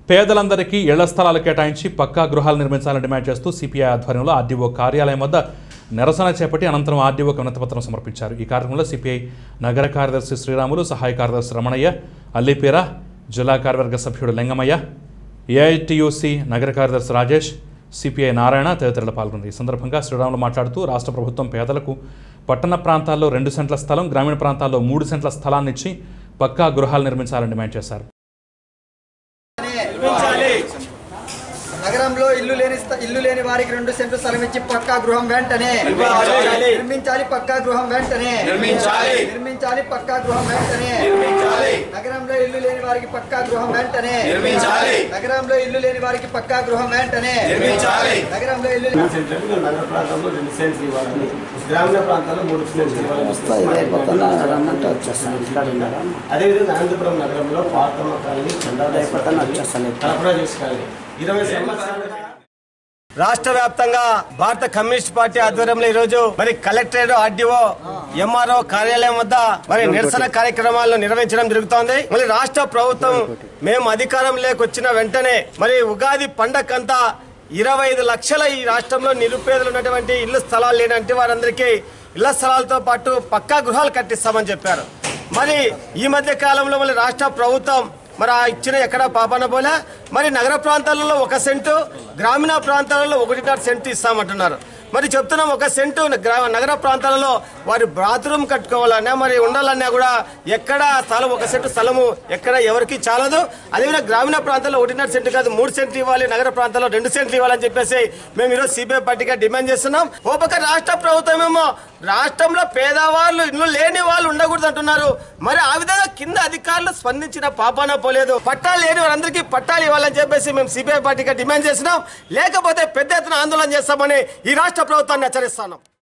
పేదలందరికీ ఇళ్ల స్థలాలు కేటాయించి పక్కా గృహాలు నిర్మించాలని డిమాండ్ చేస్తూ సిపిఐ ఆధ్వర్యంలో ఆర్డీఓ కార్యాలయం వద్ద నిరసన చేపట్టి అనంతరం ఆర్డీఓకి వినతిపత్రం సమర్పించారు ఈ కార్యక్రమంలో సిపిఐ నగర కార్యదర్శి శ్రీరాములు సహాయ కార్యదర్శి రమణయ్య అల్లిపీర జిల్లా కార్యవర్గ సభ్యుడు లింగమయ్య ఏఐటియుసి నగర కార్యదర్శి రాజేష్ సిపిఐ నారాయణ తదితరులు పాల్గొన్నారు ఈ సందర్భంగా శ్రీరాములు మాట్లాడుతూ రాష్ట్ర ప్రభుత్వం పేదలకు పట్టణ ప్రాంతాల్లో రెండు సెంట్ల స్థలం గ్రామీణ ప్రాంతాల్లో మూడు సెంట్ల స్థలాన్ని ఇచ్చి పక్కా గృహాలు నిర్మించాలని డిమాండ్ చేశారు నగరంలో ఇల్లు లేని స్థ- ఇల్లు లేని వారికి రెండు సెంట్లు స్థలం ఇచ్చి పక్కా గృహం వెంటనే నిర్మించాలి. నిర్మించాలి పక్కా గృహం వెంటనే నిర్మించాలి. నిర్మించాలి పక్కా గృహం వెంటనే నిర్మించాలి. నగరంలో ఇల్లు లేని వారికి పక్కా గృహం వెంటనే నిర్మించాలి. నగరంలో ఇల్లు లేని వారికి పక్కా గృహం వెంటనే నిర్మించాలి. నగరంలో ఇల్లు రెండు సెంట్లు నగర ప్రాంతంలో రెండు సెంట్లు ఇవ్వాలని గ్రామీణ ప్రాంతాల్లో మూడు సెంట్లు ఇవ్వాలని అదేవిధంగా అనంతపురం నగరంలో పాతమ్మ కాలనీ చండాలి కలపడా చేసుకోవాలి ఇరవై సంవత్సరాలు రాష్ట్ర వ్యాప్తంగా భారత కమ్యూనిస్ట్ పార్టీ ఆధ్వర్యంలో ఈ రోజు మరి కలెక్టరేట్ ఆర్డీఓ ఎంఆర్ఓ కార్యాలయం వద్ద మరి నిరసన కార్యక్రమాలను నిర్వహించడం జరుగుతోంది మరి రాష్ట్ర ప్రభుత్వం మేము అధికారంలోకి వచ్చిన వెంటనే మరి ఉగాది పండగంతా ఇరవై ఐదు లక్షల ఈ రాష్ట్రంలో నిరుపేదలు ఉన్నటువంటి ఇల్లు స్థలాలు లేనంటే వారందరికీ ఇళ్ల స్థలాలతో పాటు పక్కా గృహాలు కట్టిస్తామని చెప్పారు మరి ఈ మధ్య కాలంలో మళ్ళీ రాష్ట్ర ప్రభుత్వం మరి ఆ ఇచ్చిన ఎక్కడ పాపన పోలే మరి నగర ప్రాంతాలలో ఒక సెంటు గ్రామీణ ప్రాంతాలలో ఒకటిన్నర సెంటు ఇస్తామంటున్నారు మరి చెప్తున్నాం ఒక సెంటు గ్రా- నగర ప్రాంతాలలో వారి బాత్రూమ్ కట్టుకోవాలన్నా మరి ఉండాలన్నా కూడా ఎక్కడ స్థలం ఒక సెంటు స్థలము ఎక్కడ ఎవరికి చాలదు అదేవిధంగా గ్రామీణ ప్రాంతాల్లో ఒకటిన్నర సెంటు కాదు మూడు సెంట్లు ఇవ్వాలి నగర ప్రాంతాల్లో రెండు సెంట్లు ఇవ్వాలని చెప్పేసి మేము ఈరోజు సిబిఐ పార్టీగా డిమాండ్ చేస్తున్నాం ఓ పక్క రాష్ట్ర ప్రభుత్వం ఏమో రాష్ట్రంలో పేదవాళ్ళు ఇల్లు లేని వాళ్ళు ఉండకూడదు అంటున్నారు మరి ఆ విధంగా కింద అధికారులు స్పందించిన పాపాన పోలేదు పట్టాలు లేని వారందరికీ పట్టాలు ఇవ్వాలని చెప్పేసి మేము సిబిఐ పార్టీగా డిమాండ్ చేసినాం లేకపోతే పెద్ద ఎత్తున ఆందోళన చేస్తామని ఈ రాష్ట్ర ప్రభుత్వాన్ని హెచ్చరిస్తున్నాం